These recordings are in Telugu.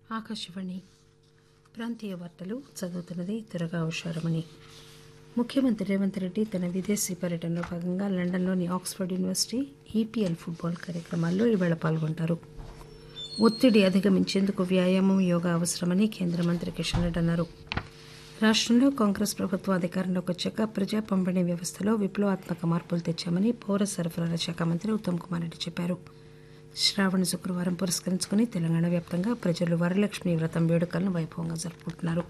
ఆకాశవాణి ప్రాంతీయ వార్తలు చదువుతున్నది దురగా ఉషారమణి ముఖ్యమంత్రి రేవంత్ రెడ్డి తన విదేశీ పర్యటనలో భాగంగా లండన్లోని ఆక్స్ఫర్డ్ యూనివర్సిటీ ఈపీఎల్ ఫుట్బాల్ కార్యక్రమాల్లో ఈవేళ పాల్గొంటారు ఒత్తిడి అధిగమించేందుకు వ్యాయామం యోగా అవసరమని కేంద్ర మంత్రి కిషన్ రెడ్డి అన్నారు రాష్టంలో కాంగ్రెస్ ప్రభుత్వం అధికారంలోకి వచ్చాక ప్రజా పంపిణీ వ్యవస్థలో విప్లవాత్మక మార్పులు తెచ్చామని పౌర సరఫరాల శాఖ మంత్రి ఉత్తమ్ కుమార్ రెడ్డి చెప్పారు శ్రావణ శుక్రవారం పురస్కరించుకుని తెలంగాణ వ్యాప్తంగా ప్రజలు వరలక్ష్మి వ్రతం వేడుకలను వైభవంగా జరుపుకుంటున్నారు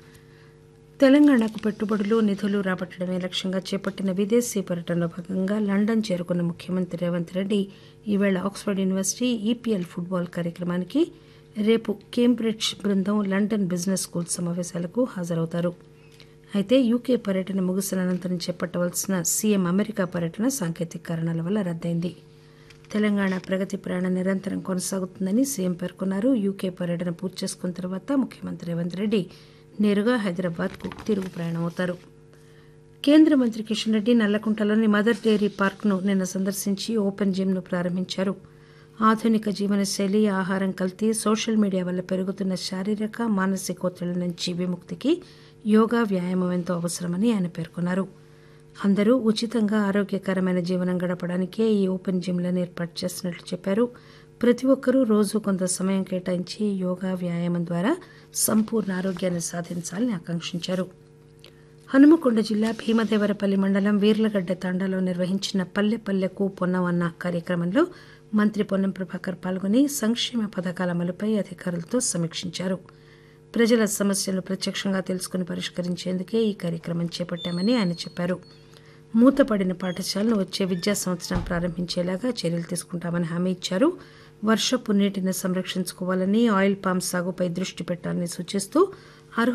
తెలంగాణకు పెట్టుబడులు నిధులు రాబట్టడమే లక్ష్యంగా చేపట్టిన విదేశీ పర్యటనలో భాగంగా లండన్ చేరుకున్న ముఖ్యమంత్రి రేవంత్ రెడ్డి ఈవేళ ఆక్స్ఫర్డ్ యూనివర్సిటీ ఈపీఎల్ ఫుట్బాల్ కార్యక్రమానికి రేపు కేంబ్రిడ్జ్ బృందం లండన్ బిజినెస్ స్కూల్ సమావేశాలకు హాజరవుతారు అయితే యూకే పర్యటన ముగిసిన అనంతరం చేపట్టవలసిన సీఎం అమెరికా పర్యటన సాంకేతిక కారణాల వల్ల రద్దయింది తెలంగాణ ప్రగతి ప్రయాణం నిరంతరం కొనసాగుతుందని సీఎం పేర్కొన్నారు యూకే పర్యటన పూర్తి చేసుకున్న తర్వాత ముఖ్యమంత్రి రేవంత్ రెడ్డి నేరుగా హైదరాబాద్కు తిరుగు ప్రయాణం అవుతారు కేంద్ర మంత్రి కిషన్ రెడ్డి నల్లకుంటలోని మదర్ డైరీ పార్క్ను నిన్న సందర్శించి ఓపెన్ జిమ్ను ప్రారంభించారు ఆధునిక జీవనశైలి ఆహారం కల్తీ సోషల్ మీడియా వల్ల పెరుగుతున్న శారీరక మానసిక ఒత్తిళ్ల నుంచి విముక్తికి యోగా వ్యాయామం ఎంతో అవసరమని ఆయన పేర్కొన్నారు అందరూ ఉచితంగా ఆరోగ్యకరమైన జీవనం గడపడానికే ఈ ఓపెన్ జిమ్లను ఏర్పాటు చేస్తున్నట్లు చెప్పారు ప్రతి ఒక్కరూ రోజు కొంత సమయం కేటాయించి యోగా వ్యాయామం ద్వారా సంపూర్ణ ఆరోగ్యాన్ని సాధించాలని ఆకాంక్షించారు హనుమకొండ జిల్లా భీమదేవరపల్లి మండలం వీర్లగడ్డ తాండాలో నిర్వహించిన పల్లె పల్లెకు పొన్నవన్న కార్యక్రమంలో మంత్రి పొన్నం ప్రభాకర్ పాల్గొని సంక్షేమ పథకాల అమలుపై అధికారులతో సమీక్షించారు ప్రజల సమస్యలు ప్రత్యక్షంగా తెలుసుకుని పరిష్కరించేందుకే ఈ కార్యక్రమం చేపట్టామని ఆయన చెప్పారు మూతపడిన పాఠశాలను వచ్చే విద్యా సంవత్సరం ప్రారంభించేలాగా చర్యలు తీసుకుంటామని హామీ ఇచ్చారు వర్షపు నీటిని సంరక్షించుకోవాలని ఆయిల్ పామ్ సాగుపై దృష్టి పెట్టాలని సూచిస్తూ